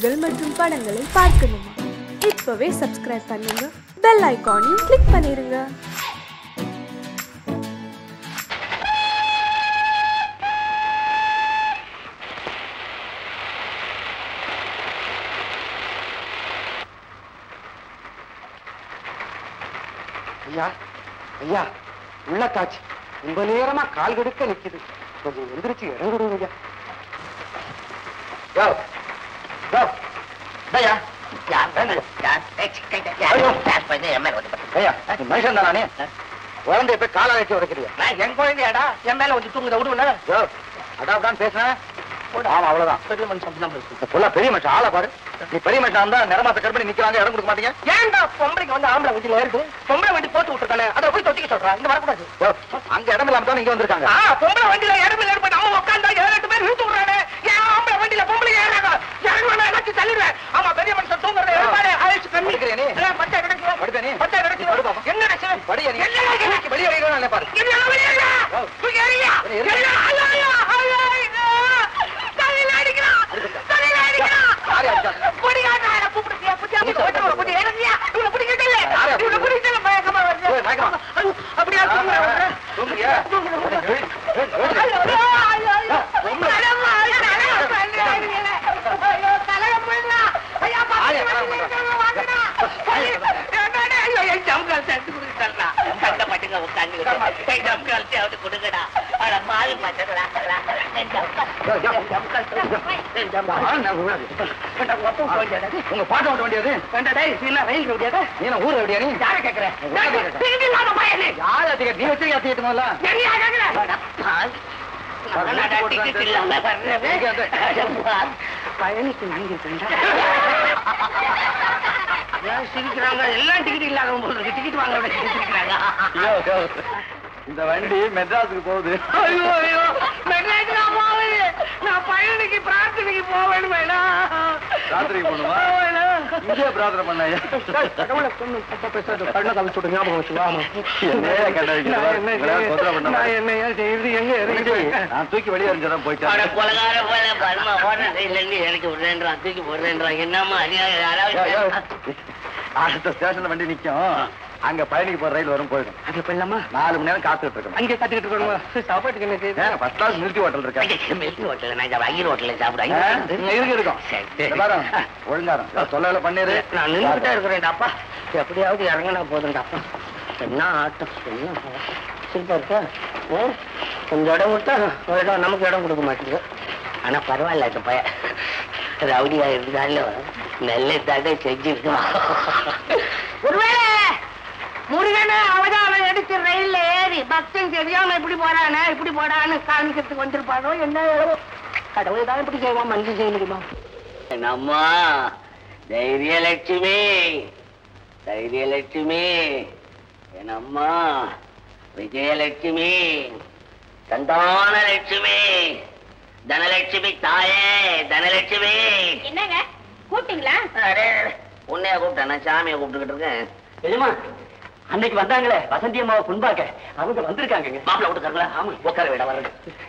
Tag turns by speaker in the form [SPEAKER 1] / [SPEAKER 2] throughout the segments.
[SPEAKER 1] நிகழ்ச்சிகள் மற்றும் படங்களை பார்க்கணுமா இப்பவே சப்ஸ்கிரைப் பண்ணுங்க பெல் ஐகானையும் கிளிக் பண்ணிருங்க
[SPEAKER 2] ஐயா ஐயா உள்ள காட்சி ரொம்ப நேரமா கால் கெடுக்க நிக்குது கொஞ்சம் எந்திரிச்சு இடம் கொடுங்க ஐயா யோ யோ ஐயா ஐயா நீ மனுஷன் தானே குழந்தைய போய் கால வச்சு உடைக்கிறியா
[SPEAKER 3] என் குழந்தையாடா என் மேல வந்து தூங்குத விடுவல
[SPEAKER 2] யோ அடாப்டான்னு பேசுனேன் ஆமா அவ்வளவுதான்
[SPEAKER 3] பெரிய மனுஷன் தான் பேசு
[SPEAKER 2] இந்த புள்ள பெரிய மனுஷன் ஆளை பாரு நீ பெரிய மனுஷன் இருந்தா நிறமாத்த கற்பனை நிக்கிறாங்க இடம் கொடுக்க மாட்டீங்க
[SPEAKER 3] ஏன்டா பொம்பளைக்கு வந்து ஆம்பளை வண்டியில ஏறுது பொம்பளை வண்டி போட்டு விட்டுருக்கானே அதை போய் தொட்டிக்க சொல்றான் இங்க வரக்கூடாது
[SPEAKER 2] யோ, அங்க இடம் இல்லாம தான் இங்க வந்திருக்காங்க
[SPEAKER 3] ஆ பொம்பளை வண்டியில இடமில்ல ஏற்பட்டு அவன் உட்காந்தா ஏழு எட்டு பேர் இழுத்து விடுறானே ஏன் ஆம்பளை வண்டியில பொம்பளை ஏறாங்க இறங்குவானா எல்லாத்தையும் தள்ளிடுறேன் ஆமா பெரிய மனுஷன் தூங்குறது எழுப்பாரு ஆயுஷ் கம்மி
[SPEAKER 2] படிக்கிறியா நீ?
[SPEAKER 3] ஏ, பச்சை கிடக்கு
[SPEAKER 2] படிப்பா நீ?
[SPEAKER 3] பச்சை கிடக்கு
[SPEAKER 2] படி பாப்போம்.
[SPEAKER 3] என்னடா சார்
[SPEAKER 2] படியா நீ?
[SPEAKER 3] என்னடா இது?
[SPEAKER 2] வெளியே வைக்கிறேன் பாரு
[SPEAKER 3] என்னடா வெளியேறா? தூக்கி எறியா?
[SPEAKER 2] வெளியே எறியா?
[SPEAKER 3] எறியா? ஐயோ, ஐயோ, ஐயோ, ஐயோ. தலையில அடிக்கிறான். தலையில அடிக்கிறான்.
[SPEAKER 2] யாரு அடிச்சா?
[SPEAKER 3] பிடிக்காதா? என்னை கூப்பிடுறியா? புடியா, புடியா, புடியா, இவனை புடி, இறங்கியா? இவனை பிடிக்கட்டில்ல?
[SPEAKER 2] யாரு
[SPEAKER 3] இவனை
[SPEAKER 2] அப்படி?
[SPEAKER 3] பிடிக்கல, மயக்கமா வருது.
[SPEAKER 2] ஏய், மயக்கமா?
[SPEAKER 3] ஐயோ, அப்படியா தூங்குற வருது?
[SPEAKER 2] தூங்குறியா?
[SPEAKER 3] ஐயோ, ஐயோ, ஐயோ, ஐயோ. தலைமா, தலைமா, பண்றாங்களே. ஐயோ, தலையை பிடிடா. ஐயா, பக்கத்து
[SPEAKER 2] யாரு
[SPEAKER 3] வீட்டுல இருக்கிறவங்க வாங்கடா. என்னடா, ஐயோ, என் ஜம்கால் சேர்த்து கொடுத்துட்டாருடா.
[SPEAKER 4] சண்டை பட்டுங்க உட்காந்துக்கிட்டு என் ஜம்கால்த்தையாவது கொடுங்கடா அட மாறி மாட்டங்களா என் ஜம்கால்
[SPEAKER 2] யோ, யோ.
[SPEAKER 4] என் ஜம்கால் என் ஜம்கால்
[SPEAKER 2] ஆ, நான் விடாது.
[SPEAKER 3] வேண்டாம், ஒப்பம் போக வேண்டியதா?
[SPEAKER 2] உங்க பாட்டு ஓட்ட வேண்டியது
[SPEAKER 3] வேண்டாம், டேய், நீ என்ன ரயில் ரோடியாடா?
[SPEAKER 2] நீ என்ன ஊர் எப்படியா நீ
[SPEAKER 3] யாரை கேக்குற?
[SPEAKER 2] யாரை கேக்குற?
[SPEAKER 3] திரும்பி இல்லாத பையனே.
[SPEAKER 2] யார் அத்திக்க நீ வச்சிருக்க அத்திக்கிட்டு முதல்ல
[SPEAKER 3] என்னையா கேக்குற?
[SPEAKER 4] அவனடா டிக்கெட் இல்லாம வர்றவன்
[SPEAKER 2] இங்க வந்து.
[SPEAKER 4] அடப்பா.
[SPEAKER 3] பழனிக்கு வாங்கியிருக்கேன்டா. ஏன் சிரிக்கிறாங்க எல்லாம் டிக்கெட் இல்லாதவங்க போல இருக்கு டிக்கெட் வாங்க சிரிக்கிறாங்க
[SPEAKER 2] யோ, யோ. இந்த வண்டி மெட்ராஸுக்கு போகுது
[SPEAKER 3] ஐயோ ஐயோ மெட்ராஸுக்கு நான் போவேன் நான் பழனிக்கு பிரார்த்தனைக்கு போவேன் வேணாம்
[SPEAKER 2] ராத்திரிக்கு போகணுமா? இங்கே பிரார்த்தனை பண்ணாயா
[SPEAKER 3] கடவுளை கொண்டு தப்பா பேசாத கண்ணை கவிச்சு விட்டு ஞாபகம் வச்சு வாமா
[SPEAKER 2] என்னையா கண்ணை வைக்கிற?
[SPEAKER 3] நான் என்ன
[SPEAKER 2] உங்களை யாரும் தொந்தரவு பண்ண
[SPEAKER 3] நான் என்னையா செய்யுது எங்க இறங்கி
[SPEAKER 2] நான் தூக்கி வெளியே எறிஞ்சுதான்
[SPEAKER 4] அட
[SPEAKER 2] போயிட்டேன்
[SPEAKER 4] கொலகார போல பர்மா ஓடுற இல்லைன்னு எனக்கு விடுறேன்றான் தூக்கி போடுறேன்றான் என்னம்மா அநியாயம்
[SPEAKER 2] யோ, யோ.
[SPEAKER 4] யாராவது
[SPEAKER 2] அடுத்த ஸ்டேஷன்ல வண்டி நிக்கும் அங்க பயணிக்கு போற ரயில் வரும் போயிடும்
[SPEAKER 3] அது போயிடலாமா
[SPEAKER 2] நாலு மணி நேரம் காத்துட்டு இருக்கணும்
[SPEAKER 3] அங்கே கத்துக்கிட்டு இருக்கணுமா சாப்பாட்டுக்கு என்ன செய்யுது
[SPEAKER 2] ஏன் ஃபர்ஸ்ட் கிளாஸ் நிறுத்தி ஹோட்டல் இருக்கேன்
[SPEAKER 4] மில்கி ஹோட்டல் நான் இங்க வகீர் ஹோட்டல்ல சாப்பிடுறேன்
[SPEAKER 2] இருக்கு இருக்கும்
[SPEAKER 4] சரி, சரி.
[SPEAKER 2] இந்த பாரு, ஒழுங்காரம் தொல்லையில பண்ணிரு
[SPEAKER 3] நான் நின்றுட்டே இருக்கிறேன்டாப்பா எப்படியாவது இறங்கினா போதும்டாப்பா என்ன ஆட்டம் என்ன சிரிப்பா இருக்கா ஆ? கொஞ்சம் இடம் விட்டா ஒரு இடம் நமக்கு இடம் கொடுக்க மாட்டேங்குது
[SPEAKER 4] ஆனா பரவாயில்ல இந்த பையன் ரவுடியா இருந்தாலும் நல்ல தடை செஞ்சிருக்கான்
[SPEAKER 3] ஒருவேளை முருகனை அவதாரம் எடுத்து ரயில்ல ஏறி பக்தன் தெரியாம இப்படி போறானே இப்படி போடான்னு காமிக்கிறதுக்கு வந்திருப்பாரோ என்ன கடவுள் தான் இப்படி செய்வான் மனுஷன் செய்ய முடியுமா
[SPEAKER 4] என்னம்மா தைரியலட்சுமி தைரியலட்சுமி என்னம்மா விஜயலட்சுமி சந்தான லட்சுமி தனலட்சுமி தாயே தனலட்சுமி
[SPEAKER 5] என்னங்க கூப்பிட்டீங்களா
[SPEAKER 4] அடே, உன்னைய கூப்பிட்டேன் நான் சாமியை கூப்பிட்டுக்கிட்டு இருக்கேன்
[SPEAKER 3] தெரியுமா அன்னைக்கு வந்தாங்களே வசந்தி அம்மாவை புண்பாக்க அவங்க வந்திருக்காங்க
[SPEAKER 4] மாப்பிள்ள விட்டுக்காங்களா ஆமா உட்கார விட வர்றது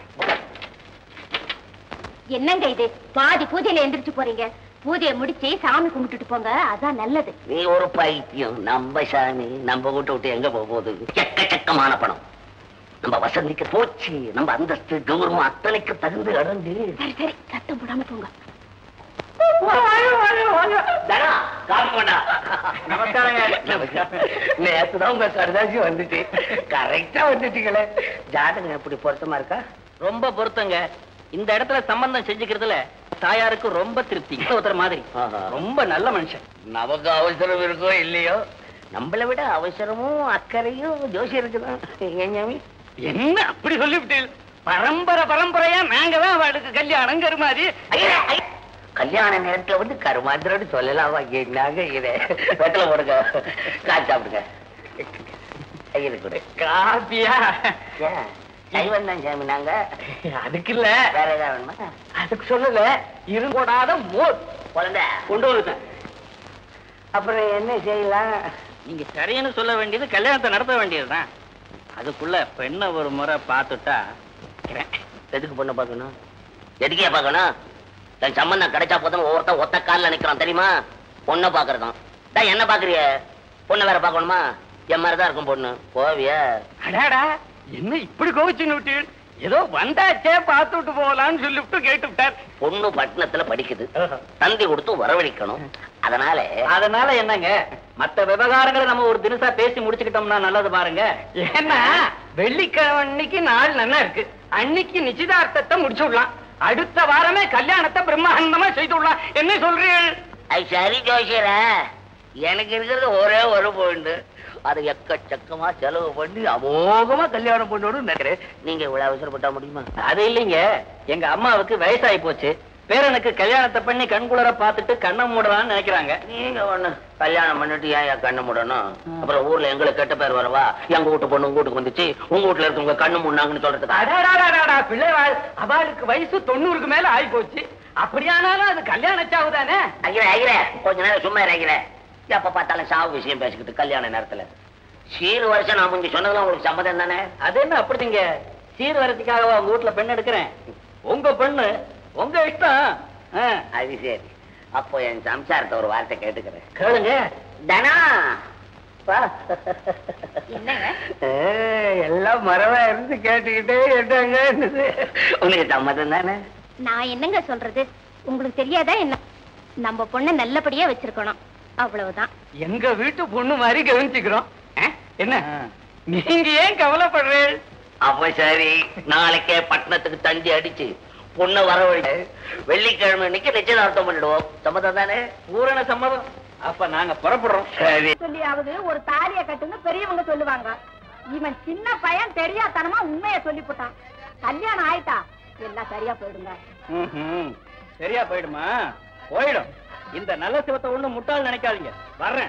[SPEAKER 5] என்னங்க இது பாதி பூஜையில எந்திரிச்சு போறீங்க பூஜையை முடிச்சு சாமி கும்பிட்டுட்டு போங்க அதான் நல்லது
[SPEAKER 4] நீ ஒரு பைத்தியம் நம்ம சாமி நம்ம வீட்டை விட்டு எங்க போக போகுது எக்கச்சக்கமான பணம் நம்ம வசந்திக்கு போச்சு நம்ம அந்தஸ்து கௌரவம் அத்தனைக்கு தகுந்து அடைஞ்சு
[SPEAKER 5] சரி சரி சத்தம் போடாம போங்க
[SPEAKER 4] தனா, காப்பி கொண்டா.
[SPEAKER 3] நமஸ்காரங்க.
[SPEAKER 4] நேத்துதான் உங்க சரதாசி வந்துச்சு கரெக்டா வந்துட்டீங்களே ஜாதகம் எப்படி பொருத்தமா இருக்கா
[SPEAKER 6] ரொம்ப பொருத்தங்க இந்த இடத்துல சம்பந்தம் செஞ்சுக்கிறதுல தாயாருக்கு ரொம்ப திருப்தி ஒருத்தர் மாதிரி
[SPEAKER 4] ஆஹா.
[SPEAKER 6] ரொம்ப நல்ல மனுஷன்
[SPEAKER 4] நமக்கு அவசரம் இருக்கோ இல்லையோ நம்மளை விட அவசரமும் அக்கறையும் ஜோசி இருக்குதான் ஏன் சாமி
[SPEAKER 6] என்ன அப்படி சொல்லிவிட்டீங்க பரம்பரை பரம்பரையா நாங்க தான் அவளுக்கு கல்யாணங்கிற மாதிரி
[SPEAKER 4] ஐயா, ஐயா. கல்யாண நேரத்துல வந்து கருமாந்திரன்னு சொல்லலாமா என்னங்க இது வெத்தலை போடுங்க காய்ச்சி சாப்பிடுங்க கையில் கொடு
[SPEAKER 6] காப்பியா
[SPEAKER 4] ஏன், சைவம் தான் சாமி நாங்க
[SPEAKER 6] அதுக்கு இல்ல
[SPEAKER 4] வேற ஏதாவது வேணுமா
[SPEAKER 6] அதுக்கு சொல்லல இருங்கோடாத மோர்
[SPEAKER 4] குழந்தை
[SPEAKER 6] கொண்டு வருது
[SPEAKER 4] அப்புறம் என்ன செய்யலாம்
[SPEAKER 6] நீங்க சரின்னு சொல்ல வேண்டியது கல்யாணத்தை நடத்த வேண்டியதுதான் அதுக்குள்ள பெண்ணை ஒரு முறை பார்த்துட்டா
[SPEAKER 4] எதுக்கு பொண்ணை பார்க்கணும் எதுக்கே பார்க்கணும் தன் சம்பந்தம் கிடைச்சா போதும் ஒவ்வொருத்தன் ஒத்த கால்ல வாசல்ல நிக்கிறான் தெரியுமா பொண்ணை பாக்குறதான் டேய் என்ன பாக்குறிய பொண்ணை வேற பாக்கணுமா என் மாதிரிதான் இருக்கும் பொண்ணு போவியா
[SPEAKER 2] அடாடா என்ன இப்படி கோவிச்சுன்னு விட்டு ஏதோ வந்தாச்சே பார்த்து விட்டு போகலான்னு சொல்லிவிட்டு கேட்டு விட்டார்
[SPEAKER 4] பொண்ணு பட்டணத்துல படிக்குது தந்தி கொடுத்து வரவழைக்கணும் அதனால
[SPEAKER 6] அதனால என்னங்க மத்த விவகாரங்களை நம்ம ஒரு தினசா பேசி முடிச்சுக்கிட்டோம்னா நல்லது பாருங்க
[SPEAKER 2] ஏன்னா வெள்ளிக்கிழமை அன்னைக்கு நாள் நல்லா இருக்கு அன்னைக்கு நிச்சயதார்த்தத்தை முடிச்சு விடலாம் அடுத்த வாரமே கல்யாணத்தை பிரம்மாண்டமா செய்து விடலாம் என்ன சொல்றீர்கள்
[SPEAKER 4] அது சரி ஜோசியர எனக்கு இருக்கிறது ஒரே ஒரு பொண்ணு அது எக்கச்சக்கமா செலவு பண்ணி அமோகமா கல்யாணம் பண்ணணும்னு நினைக்கிறேன் நீங்க இவ்வளவு அவசரப்பட்டா முடியுமா
[SPEAKER 6] அது இல்லைங்க எங்க அம்மாவுக்கு வயசாகி போச்சு பேரனுக்கு கல்யாணத்தை பண்ணி கண்குளர பார்த்துட்டு கண்ணை மூடலாம்னு நினைக்கிறாங்க
[SPEAKER 4] நீங்க ஒண்ணு கல்யாணம் பண்ணிட்டு ஏன் என் கண்ணு மூடணும் அப்புறம் ஊர்ல எங்களுக்கு கெட்ட பேர் வரவா எங்க வீட்டு பொண்ணு உங்க வீட்டுக்கு வந்துச்சு உங்க வீட்டுல இருக்கவங்க கண்ணு மூடினாங்கன்னு சொல்றதுக்கு
[SPEAKER 2] அடாடாடாடா பிள்ளைவாள் அவளுக்கு வயசு தொண்ணூறுக்கு மேல ஆகி போச்சு அப்படியானாலும் அது கல்யாண சாவு தானே
[SPEAKER 4] ஐயரே ஐயரே கொஞ்ச நேரம் சும்மா இறங்கிற எப்ப பார்த்தாலும் சாவு விஷயம் பேசிக்கிட்டு கல்யாண நேரத்துல சீர் வருஷம் நான் முந்தி சொன்னதுலாம் உங்களுக்கு சம்மதம் தானே
[SPEAKER 6] அது என்ன அப்படிங்க சீர்வரத்துக்காக உங்க வீட்டுல பெண் எடுக்கிறேன் உங்க பெண்ணு உங்க இஷ்டம் ஆ,
[SPEAKER 4] அது சரி அப்போ என் சம்சாரத்தை ஒரு வார்த்தை கேட்டுக்கிறேன்
[SPEAKER 6] கேளுங்க
[SPEAKER 4] தனா வா.
[SPEAKER 5] என்னங்க
[SPEAKER 2] ஏய், எல்லாம் மரவா இருந்து கேட்டுக்கிட்டே கேட்டாங்க
[SPEAKER 4] உங்களுக்கு சம்மதம் தானே
[SPEAKER 5] நான் என்னங்க சொல்றது உங்களுக்கு தெரியாதா என்ன நம்ம பொண்ணை நல்லபடியா வச்சிருக்கணும் அவ்வளவுதான்
[SPEAKER 2] எங்க வீட்டு பொண்ணு மாதிரி கவனிச்சுக்கிறோம் ஆ? என்ன நீங்க ஏன் கவலைப்படுறீர்கள்
[SPEAKER 4] அப்ப சரி நாளைக்கே பட்டணத்துக்கு தண்டி அடிச்சு பொண்ணை வரவழி வெள்ளிக்கிழமை அன்னைக்கு நிச்சயதார்த்தம் பண்ணிடுவோம் சம்மதம் தானே
[SPEAKER 6] பூரண சம்மதம் அப்ப நாங்க புறப்படுறோம்
[SPEAKER 4] சரி
[SPEAKER 5] சொல்லியாவது ஒரு தாலிய கட்டுன்னு பெரியவங்க சொல்லுவாங்க இவன் சின்ன பையன் தெரியாதனமா உண்மைய சொல்லிப்புட்டான் கல்யாணம் ஆயிட்டா எல்லாம் சரியா போயிடுங்க
[SPEAKER 6] ம்ஹும். சரியா போயிடுமா போயிடும் இந்த நல்ல சிவத்தை ஒண்ணு முட்டாள் நினைக்காதீங்க வர்றேன்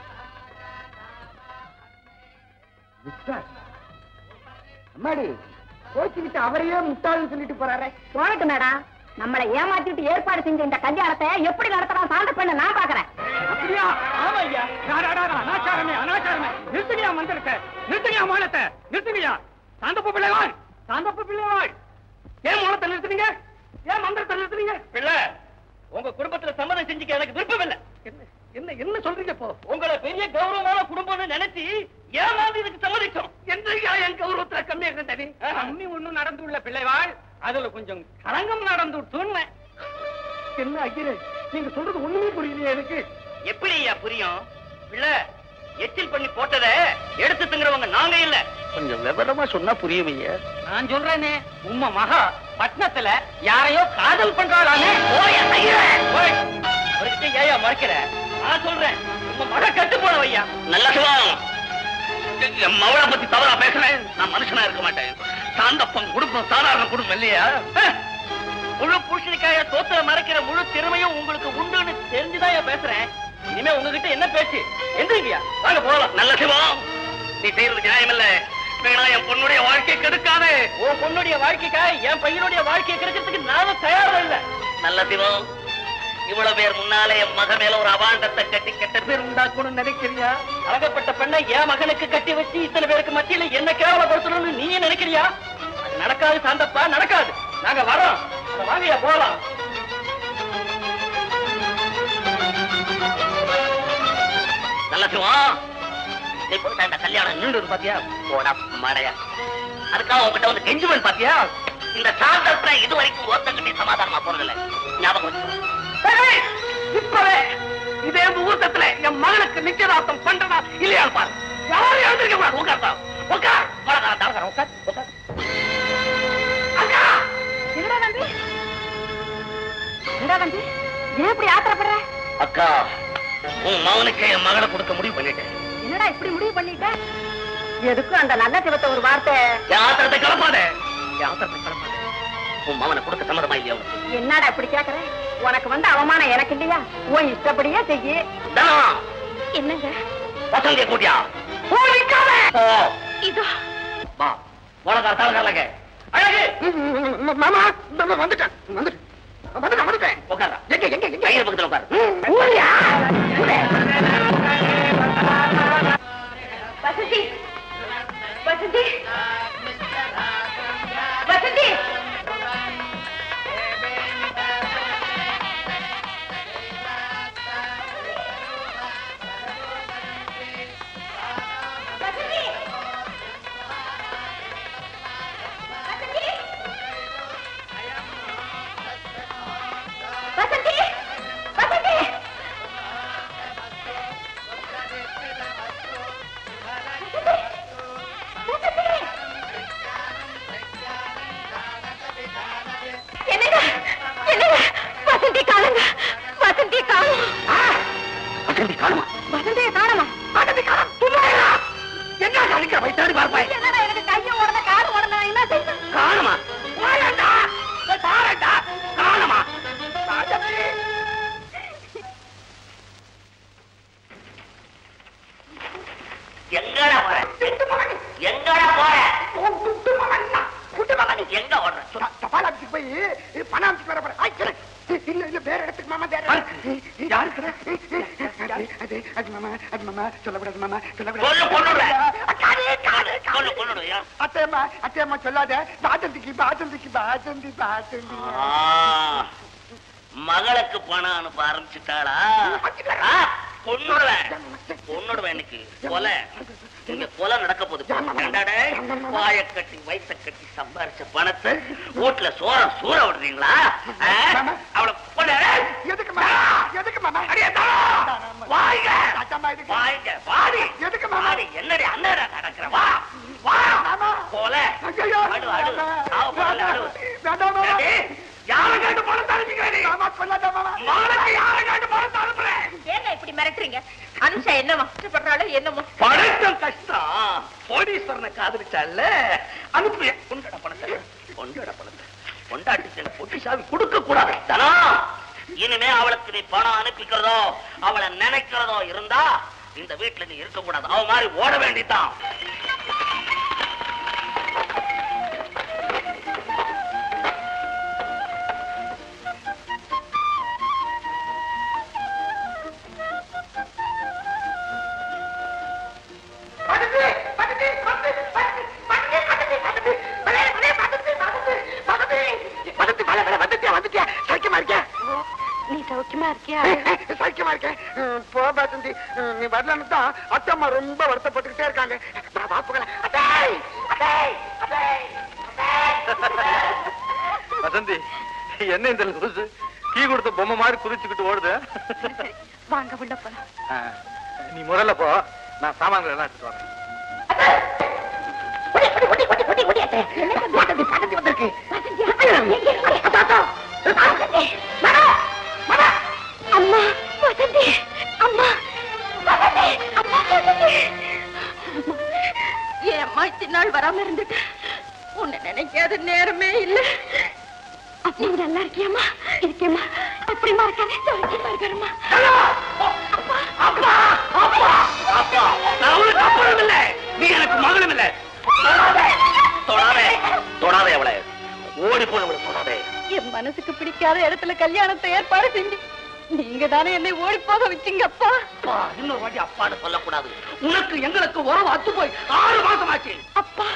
[SPEAKER 2] அம்மாடி கோச்சுக்கிட்டு அவரையே முட்டாள்னு சொல்லிட்டு போறாரே
[SPEAKER 5] போகட்டு மேடம் நம்மளை ஏமாத்திட்டு ஏற்பாடு செஞ்ச இந்த கல்யாணத்தை எப்படி நடத்தலாம் சான்ற பண்ண நான் பாக்குறேன்
[SPEAKER 2] அப்படியா ஆமா ஐயா டாடாடா, அனாச்சாரமே அனாச்சாரமே நிறுத்துங்கயா மந்திரத்தை நிறுத்துங்கயா மானத்தை நிறுத்துங்கயா சாந்தப்ப பிள்ளைவாள் சாந்தப்ப பிள்ளைவாள் ஏன் மோனத்தை நிறுத்துனீங்க ஏன் மந்திரத்தை நிறுத்துனீங்க
[SPEAKER 6] பிள்ளை உங்க குடும்பத்துல சம்மதம் செஞ்சுக்க எனக்கு விருப்பம் இல்ல
[SPEAKER 2] என்ன என்ன என்ன சொல்றீங்க இப்போ
[SPEAKER 6] உங்களை பெரிய கௌரவமான குடும்பம்னு நினைச்சு ஏமாந்து இதுக்கு சம்மதிச்சோம்
[SPEAKER 2] என்றையா என் கௌரவத்துல கம்மியா கண்டனி கம்மி ஒண்ணும் நடந்துள்ள பிள்ளைவாள் அதுல கொஞ்சம் களங்கம் நடந்து சொன்னேன் என்ன ஐயரே நீங்க சொல்றது ஒண்ணுமே புரியலையே எனக்கு
[SPEAKER 6] எப்படி ஐயா புரியும் பிள்ளை எச்சில் பண்ணி போட்டதை எடுத்து திங்கிறவங்க நாங்க இல்ல
[SPEAKER 4] கொஞ்சம் விவரமா சொன்னா புரியும் ஐயா
[SPEAKER 2] நான் சொல்றேனே உம்ம மகா பட்னத்துல யாரையோ காதல் பண்றாளானே
[SPEAKER 6] ஓய், ஐயா, ஓய். அவர்கிட்ட ஏயா மறைக்கிற நான் சொல்றேன் உங்க மக கட்டு போன ஐயா
[SPEAKER 4] நல்ல சிவம் என் மவளை பத்தி தவறா பேசுறேன் நான் மனுஷனா இருக்க மாட்டேன் சாந்தப்பம் குடும்பம் சாதாரண குடும்பம் இல்லையா
[SPEAKER 6] முழு பூசணிக்காய தோத்துல மறைக்கிற முழு திறமையும் உங்களுக்கு உண்டுன்னு தெரிஞ்சுதான் ஏன் பேசுறேன் இனிமே உங்ககிட்ட என்ன பேச்சு எந்திரிங்கயா வாங்க போகலாம்
[SPEAKER 4] நல்ல சிவம் நீ செய்யறது நியாயம் இல்ல வேணா என் பொண்ணுடைய வாழ்க்கை கெடுக்காதே
[SPEAKER 6] உன் பொண்ணுடைய வாழ்க்கைக்காக என் பையனுடைய வாழ்க்கையை கிடைக்கிறதுக்கு நானும் தயாரா இல்ல
[SPEAKER 4] நல்ல சிவம் இவ்வளவு பேர் முன்னாலே என் மக மேல ஒரு அபாண்டத்தை கட்டி கெட்ட பேர் உண்டாக்கணும்னு நினைக்கிறியா
[SPEAKER 6] அழகப்பட்ட பெண்ணை என் மகனுக்கு கட்டி வச்சு இத்தனை பேருக்கு மத்தியில என்ன கேவலப்படுத்தணும்னு நீ நினைக்கிறியா அது நடக்காது சாந்தப்பா நடக்காது நாங்க வரோம் அத வாங்கயா போலாம்
[SPEAKER 4] நல்ல சிவம் நீ போயிட்டா இந்த கல்யாணம் நின்று பாத்தியா போடா மடையா அதுக்காக உங்ககிட்ட வந்து கெஞ்சுவன் பாத்தியா இந்த சாந்தத்தை இது வரைக்கும் ஒருத்தங்கிட்ட சமாதானமா போறதில்ல ஞாபகம் வச்சுக்கோ.
[SPEAKER 2] ஏய், இப்பவே இதே முகூர்த்தத்துல என் மகனுக்கு நிச்சயதார்த்தம் பண்றதா இல்லையா பாரு யாரும் எழுந்திருக்க கூடாது உட்கார்ந்தா உட்கார் வணக்கம் தலகரம் உட்கார் உட்கார் அக்கா
[SPEAKER 5] என்னடா தம்பி என்னடா தம்பி ஏன் இப்படி ஆத்திரப்படுற
[SPEAKER 4] அக்கா உன் மகனுக்கு என் மகளை கொடுக்க முடிவு பண்ணிட்டேன்
[SPEAKER 5] என்னடா இப்படி முடிவு பண்ணிட்ட எதுக்கும் அந்த நல்ல சிவத்தை ஒரு வார்த்தை
[SPEAKER 4] என் ஆத்திரத்தை கிளப்பாத என் ஆத்திரத்தை கிளப்பாத உன் மகனை கொடுக்க சம்மதமா இல்லையா உனக்கு
[SPEAKER 5] என்னடா இப்படி கேக்குற உனக்கு வந்து அவமானம் எனக்கு இல்லையா உன் இஷ்டப்படியே செய்யி
[SPEAKER 4] தனம்,
[SPEAKER 5] என்னங்க
[SPEAKER 4] வசந்திய கூட்டியா
[SPEAKER 2] ஓ நிக்காத
[SPEAKER 4] போ
[SPEAKER 5] இதோ
[SPEAKER 4] வா உலக தலகலங்க அழகு
[SPEAKER 2] மாமா வந்துட்டேன் வந்துட்டேன் வந்துட்டேன் வந்துட்டேன்
[SPEAKER 4] உட்காரா
[SPEAKER 2] எங்க எங்க எங்க
[SPEAKER 4] கையில் பக்கத்துல உட்காரு
[SPEAKER 2] ஊரியா?
[SPEAKER 5] வசந்தி வசந்தி வசந்தி
[SPEAKER 4] வசந்தி காணுமா
[SPEAKER 5] வசந்தியை காணமா
[SPEAKER 4] வசந்தி காணும் தும்மையா என்ன அடிக்கிற வைத்தாடி பார்ப்பாய்
[SPEAKER 5] என்னடா எனக்கு கையை உடனே காடு உடனே என்ன செய்வேன்
[SPEAKER 4] காணுமா வாயண்டா பாரண்டா காணுமா ராஜபி எங்கடா போற எங்கடா போற எங்க ஓடுற சொல்லு.
[SPEAKER 2] தபால் ஆபீஸுக்கு போய் பணம் அனுப்பிச்சு வர போறேன். ஐ, இரு. இல்ல இல்ல வேற இடத்துக்கு மாமா வேற இடத்துக்கு. அது அது அது மாமா அது மாமா சொல்லக்கூடாது மாமா
[SPEAKER 4] கொல்லு
[SPEAKER 2] சொல்லக்கூடாது
[SPEAKER 4] கொன்னுடுறேன்.
[SPEAKER 2] அக்காடே, காடே, காடே.
[SPEAKER 4] கொல்லு கொன்னுடுவியா?
[SPEAKER 2] அத்தையம்மா அத்தையம்மா சொல்லாத பாசந்திக்கு பாசந்திக்கு பாசந்தி பாசந்தி
[SPEAKER 4] ஆ, மகளுக்கு பணம் அனுப்ப ஆரம்பிச்சுட்டாளா ஆ, கொன்னுடுவேன் கொன்னுடுவேன் இன்னைக்கு கொலை இங்க கொலை நடக்க போகுது ஏண்டாடே, வாயை கட்டி வயிற்ற கட்டி சம்பாரிச்ச பணத்தை வீட்டுல சோற சூற விடுறீங்களா ஆ? அவளை கொலை
[SPEAKER 2] எதுக்கு மாமா எதுக்கு மாமா
[SPEAKER 4] அடியே தாளா, வாங்க
[SPEAKER 2] தாத்தாம்மா, எதுக்கு?
[SPEAKER 4] வாங்க வாடி
[SPEAKER 2] எதுக்கு மாமா?
[SPEAKER 4] வாடி என்னடி அண்ணன் நடக்கிற வா வா
[SPEAKER 2] மாமா.
[SPEAKER 4] கொலை
[SPEAKER 2] ஐயையோ.
[SPEAKER 4] அடு அடு சாவ போறல அடு
[SPEAKER 2] வேண்டாம் மாமா.
[SPEAKER 4] ஏண்டி, யாரை கேட்டு பணத்தை அனுப்பிக்கிறேன்
[SPEAKER 2] மாமா சொல்லாத மாமா
[SPEAKER 4] மகளுக்கு யாரை கேட்டு பணத்தை அனுப்புறேன்
[SPEAKER 5] ஏங்க இப்படி மிரட்டுறீங்க அனுஷா என்னமா கஷ்டப்படுறாளோ என்னமோ
[SPEAKER 4] பணத்தம் கஷ்டம் கோடீஸ்வரனை காதலிச்சால அனுப்பு கொண்டட பணத்தை கொண்டட பணத்தை கொண்டாட்டி பொட்டி சாவி கொடுக்க கூடாது தனா இனிமே அவளுக்கு நீ பணம் அனுப்பிக்கிறதோ அவளை நினைக்கிறதோ இருந்தா இந்த வீட்டுல நீ இருக்க கூடாது அவ மாதிரி ஓட வேண்டியதான்
[SPEAKER 2] வந்துட்டு வர வர வந்துட்டியா வந்துட்டியா சௌக்கியமா இருக்கியா
[SPEAKER 5] நீ சௌக்கியமா இருக்கியா
[SPEAKER 2] சௌக்கியமா இருக்கேன் ம், போ பாசந்தி ம், நீ வரலன்னு தான் அத்தம்மா ரொம்ப வருத்தப்பட்டுக்கிட்டே இருக்காங்க நான் பாப்புக்கலாம் அடேய் அடேய் அடேய்
[SPEAKER 7] வசந்தி என்ன இந்த லூசு கீ கொடுத்த பொம்மை மாதிரி குதிச்சுக்கிட்டு ஓடுது
[SPEAKER 5] வாங்க உள்ள போலாம்
[SPEAKER 7] ஆ, நீ முதல்ல போ நான் சாமான்கள் எல்லாம் எடுத்துட்டு வரேன்
[SPEAKER 2] பாசந்தி பாசந்தி வந்திருக்கு
[SPEAKER 5] அம்மா வசந்தி அம்மா வசந்தி அம்மா வசந்தி என் அம்மா இத்தனை நாள் வராம இருந்துட்டு உன்னை நினைக்காத நேரமே இல்ல நீ நல்லா இருக்கியம்மா இருக்கேம்மா எப்படிமா இருக்கானே சௌக்கியமா இருக்காருமா
[SPEAKER 4] அப்பா அப்பா அப்பா நான் உனக்கு அப்புறம் இல்ல நீ எனக்கு மகளும் இல்ல தொடாதே தொடாதே தொடாதே அவளை ஓடி போன அவளை தொடாதே
[SPEAKER 5] என் மனசுக்கு பிடிக்காத இடத்துல கல்யாணத்தை ஏற்பாடு செஞ்சு நீங்க தானே என்னை ஓடி போக வச்சீங்க அப்பா
[SPEAKER 4] அப்பா இன்னொரு வாட்டி அப்பான்னு சொல்லக்கூடாது உனக்கு எங்களுக்கு உறவு அத்து போய் ஆறு மாசம் ஆச்சு
[SPEAKER 5] அப்பா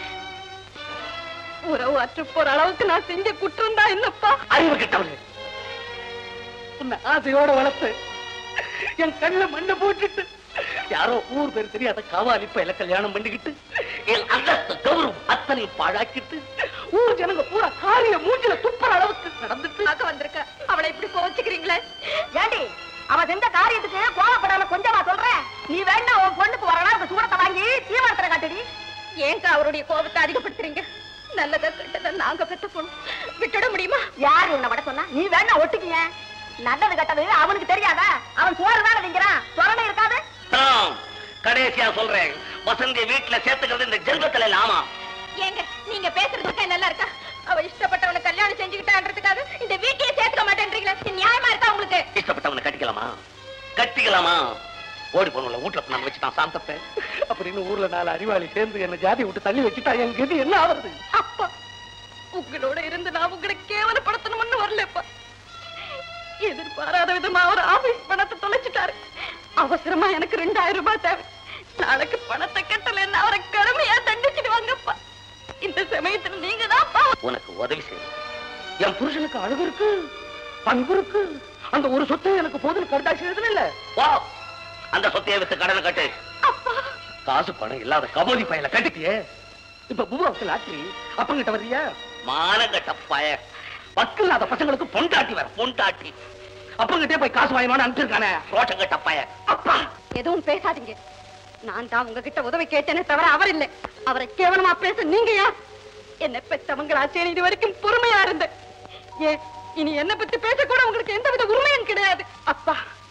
[SPEAKER 5] உறவு அற்று போற அளவுக்கு நான் செஞ்ச குற்றம் தான் என்னப்பா
[SPEAKER 4] அறிவு கிட்டவளே உன்னை ஆசையோட வளர்த்து என் கண்ணுல மண்ணை போட்டுட்டு யாரோ ஊர் பேர் தெரியாத காவாலி பையில கல்யாணம் பண்ணிக்கிட்டு என் அந்தஸ்து கௌரவம் அத்தனையும் பாழாக்கிட்டு ஊர் ஜனங்க பூரா காரிய மூஞ்சில துப்புற அளவுக்கு நடந்துட்டு
[SPEAKER 5] பார்க்க வந்திருக்க அவளை இப்படி கோச்சுக்கிறீங்களே
[SPEAKER 3] ஏண்டி அவ செஞ்ச காரியத்துக்கு கோவப்படாம கொஞ்சமா சொல்றேன் நீ வேணா உன் பொண்ணுக்கு வரலாம் அந்த சூடத்தை வாங்கி தீவிரத்துல காட்டுடி
[SPEAKER 5] ஏங்க அவருடைய கோபத்தை அதிகப்படுத்துறீங்க நல்லதா கெட்டதா நாங்க பெத்த பொண்ணு விட்டுட முடியுமா
[SPEAKER 3] யார் உன்னை விட சொன்னா நீ வேணா ஒட்டுக்கிய நல்லது கெட்டது அவனுக்கு தெரியாதா அவன் சோறு தானே திங்கிறான் சொரணை இருக்காது
[SPEAKER 4] ஆம், கடைசியா சொல்றேன் வசந்திய வீட்டுல சேர்த்துக்கிறது இந்த ஜென்மத்துல இல்ல ஆமா
[SPEAKER 5] ஏங்க நீங்க பேசுறதுக்கு நல்லா இருக்கா அவ இஷ்டப்பட்டவனை கல்யாணம் செஞ்சுக்கிட்டான்றதுக்காக இந்த வீட்டையே சேர்த்துக்க மாட்டேன்றீங்களா இது நியாயமா இருக்கா உங்களுக்கு
[SPEAKER 4] இஷ்டப்பட்டவனை கட்டிக்கலாமா கட்டிக்கலாமா ஓடி போனல வீட்டுல நான் வச்சுட்டான் சாந்தப்ப அப்படின்னு ஊர்ல நாலு அறிவாளி சேர்ந்து என்ன ஜாதி விட்டு தள்ளி வச்சுட்டா என் கதி என்ன ஆவறது
[SPEAKER 5] அப்பா உங்களோட இருந்து நான் உங்களை கேவலப்படுத்தணும்னு வரலப்பா எதிர்பாராத விதமா அவர் ஆபீஸ் பணத்தை தொலைச்சிட்டாரு அவசரமா எனக்கு ரெண்டாயிரம் ரூபாய் தேவை நாளைக்கு பணத்தை கட்டலைன்னு அவரை கடுமையா தண்டிச்சிடுவாங்கப்பா இந்த சமயத்துல நீங்க தான்
[SPEAKER 4] உனக்கு உதவி செய்யும் என் புருஷனுக்கு அழகு இருக்கு பண்பு இருக்கு அந்த ஒரு சொத்து எனக்கு போதும் கருதாசி எழுதுன இல்ல வா அந்த சொத்தையை வித்து கடனை கட்டு
[SPEAKER 5] அப்பா
[SPEAKER 4] காசு பணம் இல்லாத கபோதி பையல கட்டிட்டியே இப்ப பூவாவுக்கு லாட்ரி அப்பங்கிட்ட வர்றியா மானங்கட்ட பய வக்கில்லாத பசங்களுக்கு பொண்டாட்டி வர பொண்டாட்டி அப்பங்கிட்டே போய் காசு வாங்கினு அனுப்பிச்சிருக்கானே ரோஷங்கட்ட பய
[SPEAKER 5] அப்பா எதுவும் பேசாதீங்க நான் தான் உங்ககிட்ட உதவி கேட்டேனே தவிர அவர் இல்லை அவரை கேவலமா பேச நீங்க யார் என்ன பெத்தவங்களாச்சே இது வரைக்கும் பொறுமையா இருந்தேன் ஏன் இனி என்ன பத்தி பேச கூட உங்களுக்கு எந்தவித உரிமையும் கிடையாது அப்பா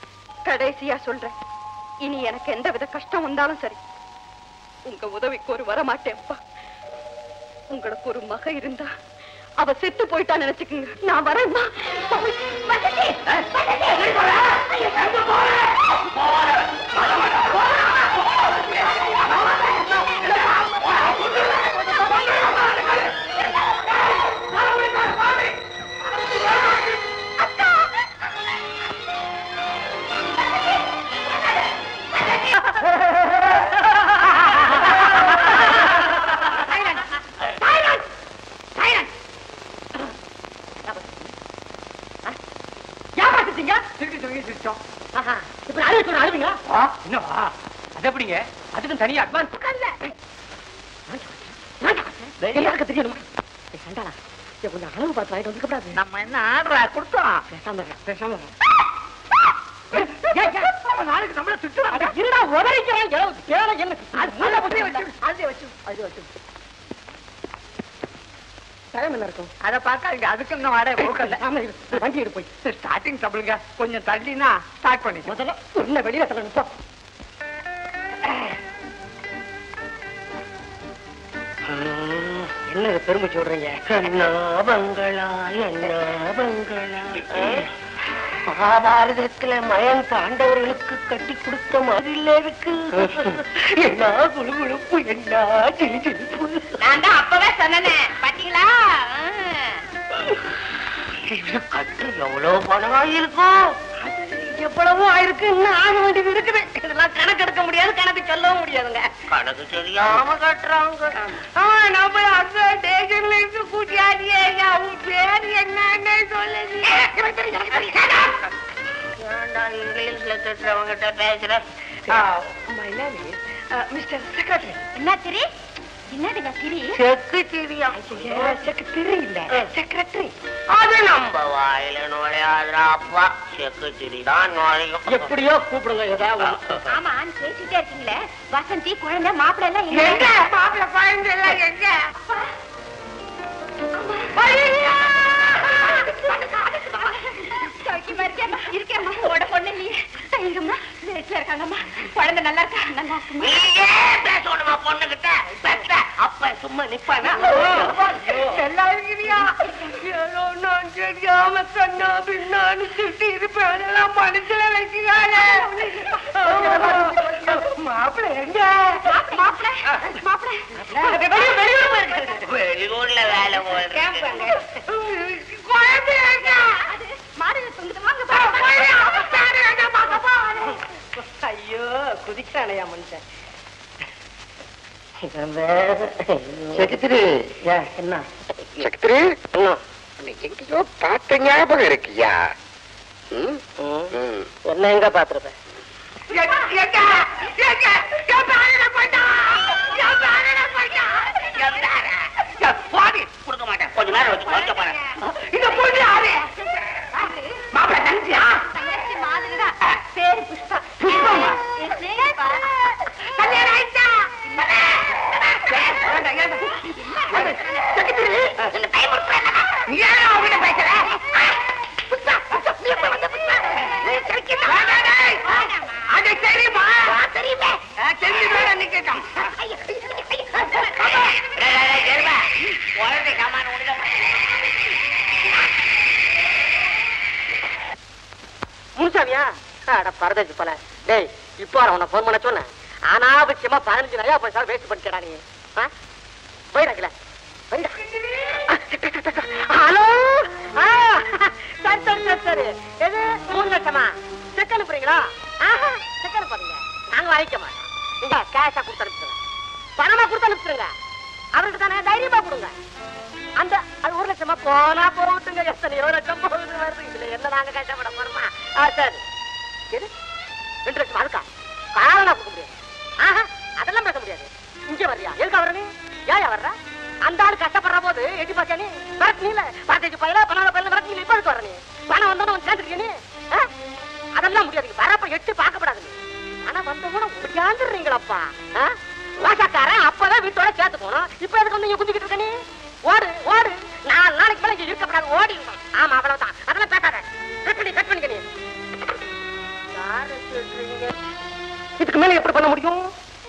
[SPEAKER 5] கடைசியா சொல்றேன் இனி எனக்கு எந்த வித கஷ்டம் வந்தாலும் சரி உங்க உதவிக்கு ஒரு வர மாட்டேன்ப்பா உங்களுக்கு ஒரு மக இருந்தா அவ செத்து போயிட்டா நினைச்சுக்குங்க நான் வரேன்மா
[SPEAKER 2] ஏமாத்திட்டீங்க திருப்பி சொல்லி சிரிச்சோம்
[SPEAKER 3] இப்ப அழுவ சொல்ற அழுவீங்களா
[SPEAKER 2] என்னவா அது எப்படிங்க அதுக்கும் தனியா அட்வான்ஸ்
[SPEAKER 3] எல்லாருக்கும் தெரியணுமா ஏய், சண்டாளா ஏய், கொஞ்சம் அளவு பார்த்து வாங்கிட்டு வந்துக்கப்படாது
[SPEAKER 4] நம்ம என்ன ஆடுறா கொடுத்தோம்
[SPEAKER 3] பேசாம இரு, பேசாம இரு.
[SPEAKER 2] நாளைக்கு நம்மள திட்டுறாங்க
[SPEAKER 3] அட, இருடா உதறிக்கிறேன் எவ்வளவு கேள என்ன அது நல்ல புத்தி வச்சு அது வச்சு அது வச்சு டைம் என்ன இருக்கும்
[SPEAKER 2] அத பார்க்காதீங்க அதுக்கு இன்னும் வாடகை கொடுக்கல
[SPEAKER 3] பேசாம இரு. வண்டி எடு போய்
[SPEAKER 2] ஸ்டார்டிங் ட்ரபிளுங்க கொஞ்சம் தள்ளினா ஸ்டார்ட் பண்ணி
[SPEAKER 3] முதல்ல உள்ள வெளியில தள்ள நிப்போம் என்ன இது பெருமிச்சு விடுறீங்க அண்ணா பங்களா அண்ணா பங்களா மகாபாரதத்துல மயம் தாண்டவர்களுக்கு கட்டி கொடுத்த மாதிரில இருக்கு என்ன குழுகுழுப்பு என்ன ஜிலி ஜிலிப்பு
[SPEAKER 5] நான் தான் அப்பவே சொன்னேனே பாத்தீங்களா
[SPEAKER 3] இது கட்டு எவ்வளவு பணமா இருக்கும் அது எவ்வளவோ ஆயிருக்கு இன்னும் ஆக வேண்டியது இருக்குது இதெல்லாம் கணக்கு எடுக்க முடியாது கணக்கு சொல்லவும் முடியாதுங்க
[SPEAKER 4] கணக்கு தெரியாம கட்டுறாங்க
[SPEAKER 3] ஆ, நம்ம அந்த ஸ்டேஷன்ல இருந்து கூட்டியாடியே உன் பேர் என்னன்னு சொல்லுது
[SPEAKER 4] ஏன்டா இங்கிலீஷ்ல திட்டுறவங்கிட்ட பேசுற
[SPEAKER 3] மிஸ்டர் செக்ரட்டரி
[SPEAKER 5] என்ன திரி என்னதுங்க திரி
[SPEAKER 4] செக்குச்சிரியா
[SPEAKER 3] செக்ரட்டரி இல்ல செக்ரட்டரி
[SPEAKER 4] அது நம்ம வாயில நுழையாதுடா அப்பா செக்குச்சிரி தான் நுழையும்
[SPEAKER 3] எப்படியோ கூப்பிடுங்க ஏதாவது
[SPEAKER 5] ஆமா பேசிட்டே இருக்கீங்களே வசந்தி குழந்தை மாப்பிள்ளை எல்லாம்
[SPEAKER 3] எங்க மாப்பிள்ள குழந்தை எல்லாம் எங்க
[SPEAKER 5] சௌக்கியமா இருக்கேம்மா இருக்கேம்மா உட பொண்ணு நீ எங்கம்மா வீட்டுல இருக்காங்கம்மா குழந்தை நல்லா இருக்கா நல்லா இருக்குமா
[SPEAKER 4] நீயே பேசணுமா பொண்ணுகிட்ட பெத்த அப்ப சும்மா நிப்பானா
[SPEAKER 3] நல்லா இருக்கிறியா ஏதோ நான் தெரியாம கண்ணா பின்னான்னு சுட்டி இருப்பேன் அதெல்லாம் மனசுல வச்சுக்காத மாப்பிள்ள எங்க
[SPEAKER 5] மாப்பிள்ளை மாப்பிள்ளை
[SPEAKER 3] வெளியூர் போயிருக்காரு
[SPEAKER 4] வெளியூர்ல வேலை போயிருக்கு
[SPEAKER 3] குழந்தை எங்க
[SPEAKER 5] மாடு தொங்குது வாங்க
[SPEAKER 3] ஐயோ குதிக்கிறானையா மனுஷன்
[SPEAKER 7] செக்ரட்டரி
[SPEAKER 3] என்ன
[SPEAKER 7] செக்ரட்டரி எங்கேயோ பார்த்த ஞாபகம் இருக்கியா ம்? ம்.
[SPEAKER 3] என்ன எங்க பாத்துருப்பேன்
[SPEAKER 4] பாடி கொடுக்க மாட்டேன் கொஞ்ச நேரம் வச்சு கொஞ்ச பாரு
[SPEAKER 3] இந்த பொண்ணு யாரு மாப்பிள்ள தனிச்சியா
[SPEAKER 5] தங்கச்சி மாதிரிதான் பேரு புஷ்பா
[SPEAKER 3] புஷ்பமா?
[SPEAKER 5] புஷ்பா
[SPEAKER 3] கல்யாணம் ஆயிடுச்சா
[SPEAKER 4] இந்த டைம்
[SPEAKER 3] நீ ஏன் அவகிட்ட பேசுற புஷ்பா, புஷ்பா, நீ எப்ப வந்த புஷ்பா? வேண்டாம், டேய். அது தெரியுமா தெரியுமே தெரிஞ்சுதான் நிக்கட்டும்
[SPEAKER 4] குழந்தை சாமான உள்ள
[SPEAKER 3] முன்சாமியா அட பரதேசி போல டேய் இப்போ அவனை ஃபோன் பண்ண சொன்னேன் அனாவசியமா பதினஞ்சு நிறைய பைசா வேஸ்ட் பண்ணிட்டா நீ போயிடாக்கல ஹலோ சரி சரி சரி சரி எது மூணு லட்சமா செக் அனுப்புறீங்களா ஆஹா செக் அனுப்பாதீங்க நாங்க வாங்கிக்க மாட்டோம் நீங்க கேஷா கொடுத்து அனுப்பிச்சுங்க பணமா கொடுத்து அனுப்பிச்சுங்க அவர்கிட்ட தானே தைரியமா கொடுங்க அந்த அது ஒரு லட்சமா போனா போகட்டுங்க எத்தனையோ லட்சம் போகுது வருது இதுல என்ன நாங்க கஷ்டப்பட போறோமா ஆ சரி எது ரெண்டு லட்சம் அதுக்கா காரணம் கொடுக்க முடியாது ஆஹா அதெல்லாம் பேச முடியாது இங்க வர்றியா எதுக்கு வர்ற நீ ஏன் வர்ற அந்த ஆள் கஷ்டப்படுற போது எட்டி பாத்தியா நீ வரட்டு நீல பாத்தேஜ் பையல பணம் பையல வரட்டு நீ இப்ப எதுக்கு வர்ற நீ பணம் வந்தோன்னு வந்து சேர்ந்துருக்கிய நீ ஆ? அதெல்லாம் முடியாது வரப்ப எட்டு பார்க்கப்படாது நீ ஆனா வந்த கூட முடியாந்துடுறீங்களப்பா வாசக்காரன் அப்பதான் வீட்டோட சேர்த்து போனோம் இப்ப எதுக்கு வந்து இங்க குந்திக்கிட்டு இருக்க நீ ஓடு ஓடு நாலு நாளைக்கு மேல இங்க இருக்கப்படாது ஓடி ஆமா அவ்வளவுதான் அதெல்லாம் பேசாத கட் பண்ணி கட் பண்ணிக்க நீ யாரு இதுக்கு மேல எப்படி பண்ண முடியும்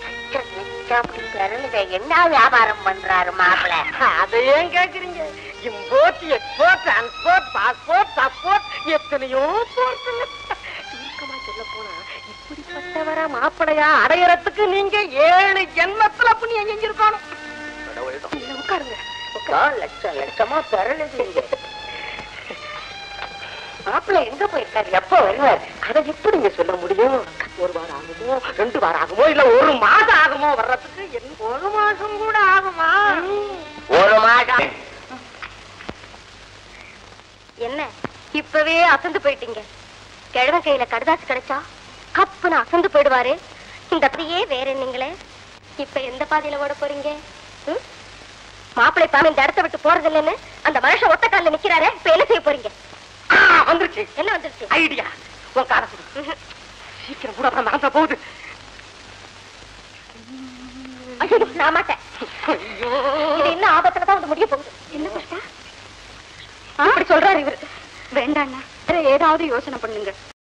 [SPEAKER 8] என்ன வியாபாரம் பண்றாரு மாப்பிள்ள
[SPEAKER 3] அதை ஏன் கேக்குறீங்க import export transport passport passport எத்தனையோ போர்ட்டுங்க சுருக்கமா சொல்ல போனா இப்படிப்பட்டவரா மாப்பிளையா அடையறதுக்கு நீங்க ஏழு ஜென்மத்துல புண்ணியம் செஞ்சிருக்கணும் இல்ல, உட்காருங்க உட்காரு.
[SPEAKER 8] லட்சம் லட்சமா பிறழுதுங்க
[SPEAKER 3] மாப்பிள்ளை எங்க போயிருக்காரு எப்ப வருவார் அதை எப்படிங்க சொல்ல முடியும் ஒரு வாரம் ஆகுமோ ரெண்டு வாரம் ஆகுமோ இல்ல ஒரு மாசம் ஆகுமோ வர்றதுக்கு என்ன ஒரு மாசம் கூட ஆகுமா
[SPEAKER 8] ஒரு மாதம்
[SPEAKER 5] என்ன இப்பவே அசந்து போயிட்டீங்க கிழவன் கையில கடுதாசு கிடைச்சா கப்புன்னு அசந்து போயிடுவாரு இந்த அப்படியே வேற என்னங்களே இப்ப எந்த பாதையில ஓட போறீங்க ம்? மாப்பிள்ளை பாம்பு இந்த இடத்த விட்டு போறது இல்லைன்னு அந்த மனுஷன் ஒத்த கால்ல நிக்கிறாரே இப்ப என்ன செய்ய போறீங்க
[SPEAKER 3] ஆ, வந்துருச்சு
[SPEAKER 5] என்ன வந்துருச்சு
[SPEAKER 3] ஐடியா உன் காரை கொடு. சீக்கிரம் கூட அப்புறம் மறந்த போகுது
[SPEAKER 5] ஐயோ நான் மாட்டேன் இது என்ன ஆபத்துல தான் வந்து முடிய போகுது என்ன புஷ்பா இப்படி சொல்றாரு இவரு வேண்டாண்ணா வேற ஏதாவது யோசனை பண்ணுங்க